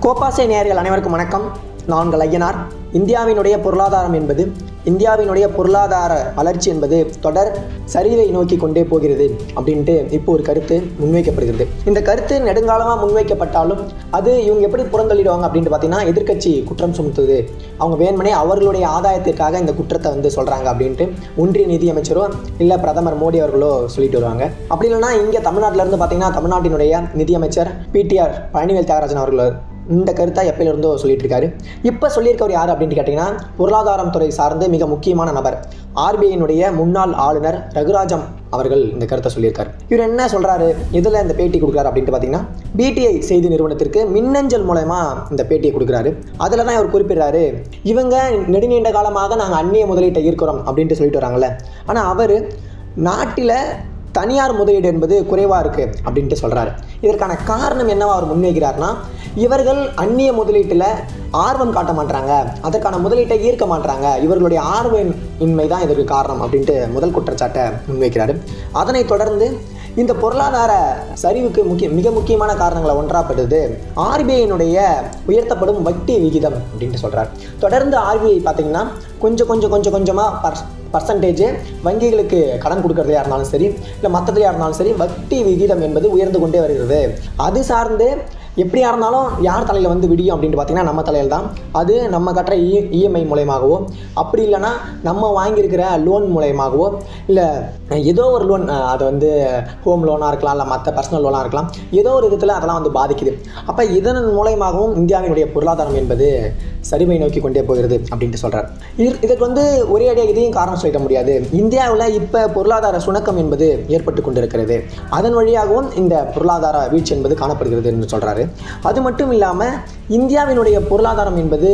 கோப்பாசை நேயர்கள் அனைவருக்கும் வணக்கம் நான் உங்கள் ஐயனார் இந்தியாவினுடைய பொருளாதாரம் என்பது இந்தியாவினுடைய பொருளாதார வளர்ச்சி என்பது தொடர் சரிவை நோக்கி கொண்டே போகிறது அப்படின்ட்டு இப்போ ஒரு கருத்து முன்வைக்கப்படுகிறது இந்த கருத்து நெடுங்காலமாக முன்வைக்கப்பட்டாலும் அது இவங்க எப்படி புறந்தள்ளிடுவாங்க அப்படின்ட்டு பார்த்தீங்கன்னா எதிர்க்கட்சி குற்றம் சுமத்துது அவங்க வேணுமனே அவர்களுடைய ஆதாயத்திற்காக இந்த குற்றத்தை வந்து சொல்கிறாங்க அப்படின்ட்டு ஒன்றிய நிதியமைச்சரோ இல்லை பிரதமர் மோடி அவர்களோ சொல்லிட்டு வருவாங்க அப்படி இல்லைன்னா இங்கே தமிழ்நாட்டில் இருந்து பார்த்தீங்கன்னா தமிழ்நாட்டினுடைய நிதியமைச்சர் பிடிஆர் பழனிவேல் தியாகராஜன் அவர்கள் இந்த கருத்தை எப்பயிலிருந்தோ சொல்லிட்டு இருக்காரு இப்போ சொல்லியிருக்கவர் யார் அப்படின்னு கேட்டிங்கன்னா பொருளாதாரம் துறை சார்ந்து மிக முக்கியமான நபர் ஆர்பிஐனுடைய முன்னாள் ஆளுநர் ரகுராஜம் அவர்கள் இந்த கருத்தை சொல்லியிருக்காரு இவர் என்ன சொல்றாரு இதில் இந்த பேட்டி கொடுக்குறாரு அப்படின்ட்டு பார்த்தீங்கன்னா பிடிஐ செய்தி நிறுவனத்திற்கு மின்னஞ்சல் மூலயமா இந்த பேட்டியை கொடுக்குறாரு அதில் தான் இவர் குறிப்பிடுறாரு இவங்க நெடுநீண்ட காலமாக நாங்கள் அந்நிய முதலீட்டை ஈர்க்கிறோம் அப்படின்ட்டு சொல்லிட்டு வராங்கல்ல ஆனால் அவர் நாட்டில் தனியார் முதலீடு என்பது குறைவாக இருக்குது அப்படின்ட்டு சொல்கிறாரு இதற்கான காரணம் என்னவா அவர் முன்வைக்கிறார்னா இவர்கள் அந்நிய முதலீட்டில் ஆர்வம் காட்ட மாட்டாங்க அதற்கான முதலீட்டை ஈர்க்க மாட்டாங்க இவர்களுடைய ஆர்வ இன்மை தான் இதற்கு காரணம் அப்படின்ட்டு முதல் குற்றச்சாட்டை முன்வைக்கிறாரு அதனைத் தொடர்ந்து இந்த பொருளாதார சரிவுக்கு முக்கிய மிக முக்கியமான காரணங்களை ஒன்றாப்படுது ஆர்பிஐனுடைய உயர்த்தப்படும் வட்டி விகிதம் அப்படின்ட்டு சொல்கிறார் தொடர்ந்து ஆர்பிஐ பார்த்தீங்கன்னா கொஞ்சம் கொஞ்சம் கொஞ்சம் கொஞ்சமாக பர் பர்சன்டேஜ் வங்கிகளுக்கு கடன் கொடுக்கறதையா இருந்தாலும் சரி இல்லை மற்றதுலையாக இருந்தாலும் சரி வட்டி விகிதம் என்பது உயர்ந்து கொண்டே வருகிறது அது சார்ந்து எப்படியா இருந்தாலும் யார் தலையில் வந்து விடியும் அப்படின்ட்டு பார்த்தீங்கன்னா நம்ம தலையில் தான் அது நம்ம கட்டுற இ இஎம்ஐ மூலயமாகவோ அப்படி இல்லைன்னா நம்ம வாங்கியிருக்கிற லோன் மூலயமாகவோ இல்லை ஏதோ ஒரு லோன் அது வந்து ஹோம் லோனாக இருக்கலாம் இல்லை மற்ற பர்சனல் லோனாக இருக்கலாம் ஏதோ ஒரு விதத்தில் அதெல்லாம் வந்து பாதிக்குது அப்போ இதன் மூலயமாகவும் இந்தியாவினுடைய பொருளாதாரம் என்பது சரிவை நோக்கி கொண்டே போகிறது அப்படின்ட்டு சொல்கிறார் இது இதற்கு வந்து ஒரே அடியாக இதையும் காரணம் சொல்லிட முடியாது இந்தியாவில் இப்போ பொருளாதார சுணக்கம் என்பது ஏற்பட்டு கொண்டிருக்கிறது அதன் வழியாகவும் இந்த பொருளாதார வீழ்ச்சி என்பது காணப்படுகிறது என்று சொல்கிறாரு அது மட்டும் இல்லாமல் இந்தியாவினுடைய பொருளாதாரம் என்பது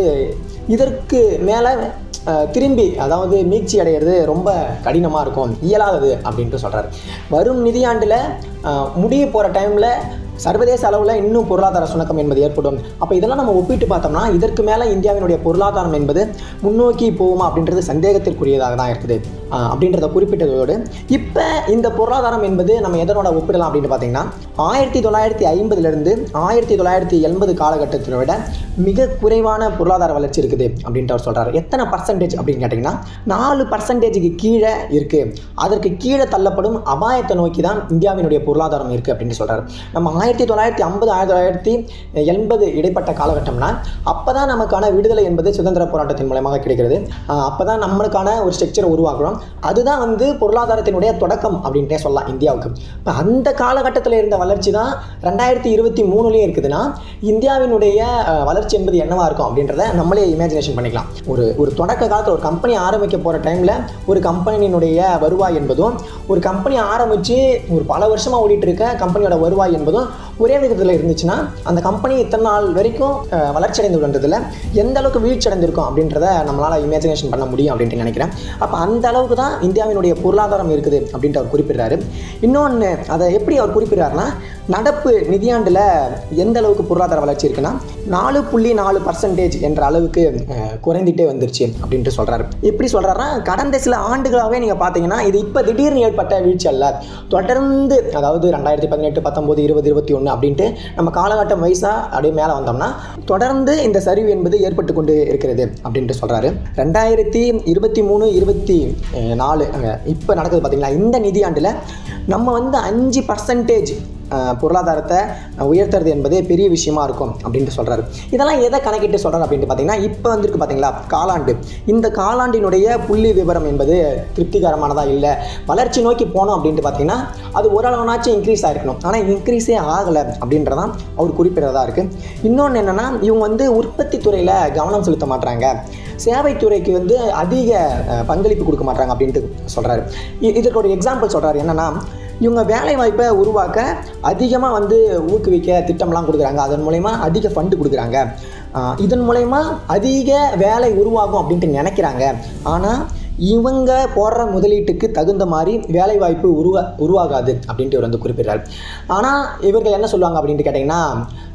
இதற்கு மேலே திரும்பி அதாவது மீட்சி அடைகிறது ரொம்ப கடினமாக இருக்கும் இயலாதது அப்படின்ட்டு சொல்கிறார் வரும் நிதியாண்டில் முடிய போகிற டைமில் சர்வதேச அளவில் இன்னும் பொருளாதார சுணக்கம் என்பது ஏற்படும் அப்போ இதெல்லாம் நம்ம ஒப்பிட்டு பார்த்தோம்னா இதற்கு மேலே இந்தியாவினுடைய பொருளாதாரம் என்பது முன்னோக்கி போகுமா அப்படின்றது சந்தேகத்திற்குரியதாக தான் இருக்குது அப்படின்றத குறிப்பிட்டதோடு இப்போ இந்த பொருளாதாரம் என்பது நம்ம எதனோட ஒப்பிடலாம் அப்படின்னு பார்த்தீங்கன்னா ஆயிரத்தி தொள்ளாயிரத்தி ஐம்பதுலேருந்து ஆயிரத்தி தொள்ளாயிரத்தி எண்பது காலகட்டத்தை விட மிக குறைவான பொருளாதார வளர்ச்சி இருக்குது அப்படின்ட்டு அவர் சொல்கிறார் எத்தனை பர்சன்டேஜ் அப்படின்னு கேட்டிங்கன்னா நாலு பர்சன்டேஜுக்கு கீழே இருக்குது அதற்கு கீழே தள்ளப்படும் அபாயத்தை நோக்கி தான் இந்தியாவினுடைய பொருளாதாரம் இருக்குது அப்படின்னு சொல்கிறார் நம்ம ஆயிரத்தி தொள்ளாயிரத்தி ஐம்பது ஆயிரத்தி தொள்ளாயிரத்தி எண்பது இடைப்பட்ட காலகட்டம்னா அப்போ தான் நமக்கான விடுதலை என்பது சுதந்திர போராட்டத்தின் மூலமாக கிடைக்கிறது அப்போ தான் நம்மளுக்கான ஒரு ஸ்ட்ரக்சரை உருவாக்குறோம் அதுதான் வந்து பொருளாதாரத்தினுடைய தொடக்கம் அப்படின்ட்டே சொல்லலாம் இந்தியாவுக்கு இப்போ அந்த காலகட்டத்தில் இருந்த வளர்ச்சி தான் ரெண்டாயிரத்தி இருபத்தி மூணுலேயும் இருக்குதுன்னா இந்தியாவினுடைய வளர்ச்சி என்பது என்னவா இருக்கும் அப்படின்றத நம்மளே இமேஜினேஷன் பண்ணிக்கலாம் ஒரு ஒரு தொடக்க காலத்தில் ஒரு கம்பெனி ஆரம்பிக்க போகிற டைமில் ஒரு கம்பெனியினுடைய வருவாய் என்பதும் ஒரு கம்பெனி ஆரம்பித்து ஒரு பல வருஷமாக ஓடிட்டு இருக்க கம்பெனியோட வருவாய் என்பதும் ஒரே விதத்தில் இருந்துச்சுன்னா அந்த கம்பெனி இத்தனை நாள் வரைக்கும் வளர்ச்சி அடைந்து வந்ததில் எந்த அளவுக்கு வீழ்ச்சி அடைந்திருக்கும் அப்படின்றத நம்மளால் இமேஜினேஷன் பண்ண முடியும் அப்படின்ட்டு நினைக்கிறேன் அப்போ அந்த அளவுக்கு தான் இந்தியாவினுடைய பொருளாதாரம் இருக்குது அப்படின்ட்டு அவர் குறிப்பிடுறாரு இன்னொன்று அதை எப்படி அவர் குறிப்பிடுறாருன்னா நடப்பு நிதியாண்டில் எந்த அளவுக்கு பொருளாதார வளர்ச்சி இருக்குன்னா நாலு புள்ளி நாலு பர்சன்டேஜ் என்ற அளவுக்கு குறைந்துட்டே வந்துருச்சு அப்படின்ட்டு சொல்கிறாரு எப்படி சொல்கிறாருன்னா கடந்த சில ஆண்டுகளாகவே நீங்கள் பார்த்தீங்கன்னா இது இப்போ திடீர்னு ஏற்பட்ட வீழ்ச்சி அல்ல தொடர்ந்து அதாவது ரெண்டாயிரத்தி பதினெட்டு பத்தொம்போது இருபது இருபத்தி ஒன்று அப்படின்ட்டு நம்ம காலகட்டம் வயசாக அப்படியே மேலே வந்தோம்னா தொடர்ந்து இந்த சரிவு என்பது ஏற்பட்டு கொண்டு இருக்கிறது அப்படின்ட்டு சொல்கிறாரு ரெண்டாயிரத்தி இருபத்தி மூணு இருபத்தி நாலு இப்போ நடக்குது பார்த்தீங்களா இந்த நிதியாண்டில் நம்ம வந்து அஞ்சு பர்சன்டேஜ் பொருளாதாரத்தை உயர்த்துறது என்பது பெரிய விஷயமா இருக்கும் அப்படின்ட்டு சொல்கிறாரு இதெல்லாம் எதை கணக்கிட்டு சொல்கிறார் அப்படின்ட்டு பார்த்தீங்கன்னா இப்போ வந்துருக்கு பார்த்தீங்களா காலாண்டு இந்த காலாண்டினுடைய புள்ளி விவரம் என்பது திருப்திகரமானதாக இல்லை வளர்ச்சி நோக்கி போனோம் அப்படின்ட்டு பார்த்தீங்கன்னா அது ஓரளவுனாச்சும் இன்க்ரீஸ் ஆகிருக்கணும் ஆனால் இன்க்ரீஸே ஆகலை அப்படின்றதான் அவர் குறிப்பிடுறதா இருக்குது இன்னொன்று என்னென்னா இவங்க வந்து உற்பத்தி துறையில் கவனம் செலுத்த மாட்டாங்க சேவைத்துறைக்கு வந்து அதிக பங்களிப்பு கொடுக்க மாட்டாங்க அப்படின்ட்டு சொல்கிறாரு இதற்கு ஒரு எக்ஸாம்பிள் சொல்கிறாரு என்னென்னா இவங்க வேலை வாய்ப்பை உருவாக்க அதிகமாக வந்து ஊக்குவிக்க திட்டம்லாம் கொடுக்குறாங்க அதன் மூலயமா அதிக ஃபண்டு கொடுக்குறாங்க இதன் மூலயமா அதிக வேலை உருவாகும் அப்படின்ட்டு நினைக்கிறாங்க ஆனால் இவங்க போடுற முதலீட்டுக்கு தகுந்த மாதிரி வேலைவாய்ப்பு உருவா உருவாகாது அப்படின்ட்டு இவர் வந்து குறிப்பிடுறாரு ஆனால் இவர்கள் என்ன சொல்லுவாங்க அப்படின்ட்டு கேட்டிங்கன்னா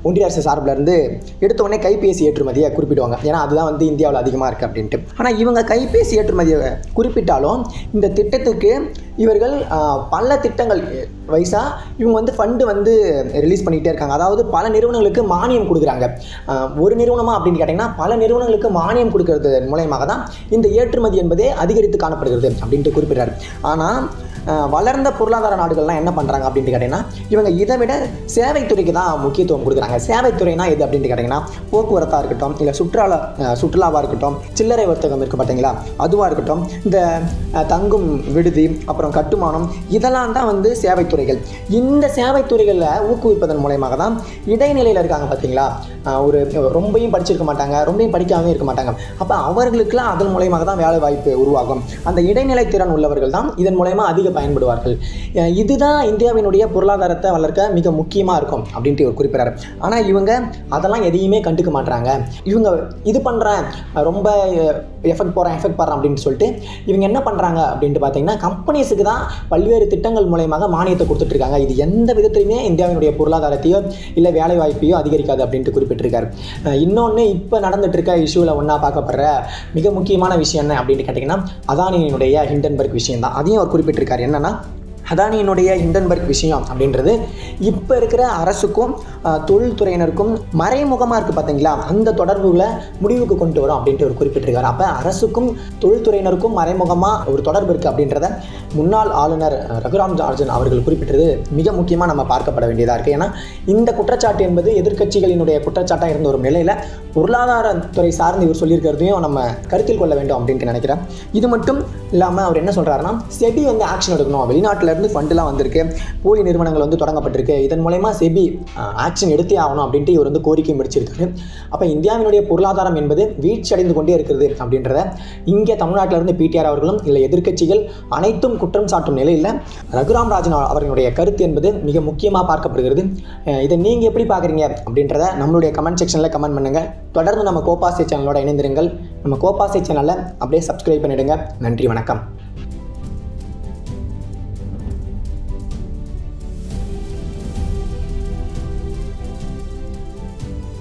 ஒன்றிய அரசு சார்பில் இருந்து எடுத்த உடனே கைபேசி ஏற்றுமதியை குறிப்பிடுவாங்க ஏன்னா அதுதான் வந்து இந்தியாவில் அதிகமாக இருக்குது அப்படின்ட்டு ஆனால் இவங்க கைபேசி ஏற்றுமதியை குறிப்பிட்டாலும் இந்த திட்டத்துக்கு இவர்கள் ஆஹ், பல திட்டங்கள் வைஸாக இவங்க வந்து ஃபண்டு வந்து ரிலீஸ் பண்ணிகிட்டே இருக்காங்க அதாவது பல நிறுவனங்களுக்கு மானியம் கொடுக்குறாங்க ஆஹ், ஒரு நிறுவனமா அப்படின்னு கேட்டிங்கன்னா பல நிறுவனங்களுக்கு மானியம் கொடுக்கறது மூலயமாக தான் இந்த ஏற்றுமதி என்பதே அதிகரித்து காணப்படுகிறது அப்படின்ட்டு குறிப்பிடுறாரு ஆனால் ஆஹ், வளர்ந்த பொருளாதார நாடுகள்லாம் என்ன பண்ணுறாங்க அப்படின்ட்டு கேட்டிங்கன்னா இவங்க இதை விட சேவைத்துறைக்கு தான் முக்கியத்துவம் கொடுக்குறாங்க சேவைத்துறைனா எது அப்படின்ட்டு கேட்டிங்கன்னா போக்குவரத்தாக இருக்கட்டும் இல்லை சுற்றுலா ஆஹ், சுற்றுலாவாக இருக்கட்டும் சில்லறை வர்த்தகம் இருக்குது பார்த்தீங்களா அதுவாக இருக்கட்டும் இந்த ஆஹ், தங்கும் விடுதி அப்புறம் கட்டுமானம் இதெல்லாம் தான் வந்து சேவைத்துறைகள் இந்த சேவைத்துறைகளில் ஊக்குவிப்பதன் மூலயமாக தான் இடைநிலையில் இருக்காங்க பார்த்தீங்களா ஆஹ், ஒரு ரொம்பையும் படிச்சிருக்க மாட்டாங்க ரொம்பையும் படிக்காமலே இருக்க மாட்டாங்க அப்போ அவர்களுக்கெல்லாம் அதன் மூலயமாக தான் வேலை வாய்ப்பு உருவாகும் அந்த இடைநிலை திறன் உள்ளவர்கள் தான் இதன் மூலயமா அதிக பயன்படுவார்கள் அஹ் இதுதான் இந்தியாவினுடைய பொருளாதாரத்தை வளர்க்க மிக முக்கியமாக இருக்கும் அப்படின்ட்டு இவர் குறிப்பிட்றாரு ஆனால் இவங்க அதெல்லாம் எதையுமே கண்டுக்க மாட்றாங்க இவங்க இது பண்ணுறேன் ரொம்ப எஃபெக்ட் போகிறேன் எஃபெக்ட் போடுறேன் அப்படின்னு சொல்லிட்டு இவங்க என்ன பண்ணுறாங்க அப்படின்ட்டு பார்த்தீங்கன்னா கம்பெனிஸுக்கு தான் பல்வேறு திட்டங்கள் மூலயமாக மானியத்தை கொடுத்துட்ருக்காங்க இது எந்த விதத்துலையுமே இந்தியாவினுடைய பொருளாதாரத்தையோ இல்லை வேலை வாய்ப்பையோ அதிகரிக்காது அப்படின்ட்டு குறிப்பிட்டிருக்காரு இன்னொன்று இப்போ நடந்துட்டு இருக்க இஷ்யூவில் ஒன்றா பார்க்கப்படுற மிக முக்கியமான விஷயம் என்ன அப்படின்னு கேட்டிங்கன்னா அதானியினுடைய ஹிண்டன்பர்க் விஷயம் தான் அதையும் அவர் குறிப்பிட்டிருக்காரு என்னன்னா அதானியினுடைய ஹிண்டன்பர்க் விஷயம் அப்படின்றது இப்போ இருக்கிற அரசுக்கும் அஹ், தொழில்துறையினருக்கும் மறைமுகமாக இருக்குது பார்த்தீங்களா அந்த தொடர்புகளை முடிவுக்கு கொண்டு வரும் அப்படின்ட்டு ஒரு குறிப்பிட்டிருக்காரு அப்போ அரசுக்கும் தொழில்துறையினருக்கும் மறைமுகமாக ஒரு தொடர்பு இருக்குது அப்படின்றத முன்னாள் ஆளுநர் அஹ், ரகுராம் ஜார்ஜன் அவர்கள் குறிப்பிட்டது மிக முக்கியமாக நம்ம பார்க்கப்பட வேண்டியதாக இருக்குது ஏன்னா இந்த குற்றச்சாட்டு என்பது எதிர்க்கட்சிகளினுடைய குற்றச்சாட்டாக இருந்த ஒரு நிலையில் பொருளாதாரத்துறை சார்ந்து இவர் சொல்லியிருக்கிறதையும் நம்ம கருத்தில் கொள்ள வேண்டும் அப்படின்ட்டு நினைக்கிறேன் இது மட்டும் இல்லாமல் அவர் என்ன சொல்கிறாருன்னா செபி வந்து ஆக்ஷன் எடுக்கணும் வெளிநாட்டுல இருந்து ஃபண்டுலாம் வந்திருக்கு போலி நிறுவனங்கள் வந்து தொடங்கப்பட்டிருக்கு இதன் மூலயமா செபி ஆக்ஷன் எடுத்தே ஆகணும் அப்படின்ட்டு இவர் வந்து கோரிக்கை முடிச்சிருக்காரு அப்போ இந்தியாவினுடைய பொருளாதாரம் என்பது வீழ்ச்சி அடைந்து கொண்டே இருக்கிறது அப்படின்றத இங்கே தமிழ்நாட்டில இருந்து பிடிஆர் அவர்களும் இல்லை எதிர்க்கட்சிகள் அனைத்தும் குற்றம் சாட்டும் நிலையில் ரகுராம் ராஜன் அவர்களுடைய கருத்து என்பது மிக முக்கியமாக பார்க்கப்படுகிறது அஹ் இதை நீங்கள் எப்படி பார்க்குறீங்க அப்படின்றத நம்மளுடைய கமெண்ட் செக்ஷனில் கமெண்ட் பண்ணுங்கள் தொடர்ந்து நம்ம கோபாசை சேனலோட இணைந்திருங்கள் நம்ம கோபாசை சேனலை அப்படியே சப்ஸ்கிரைப் பண்ணிடுங்க நன்றி வணக்கம்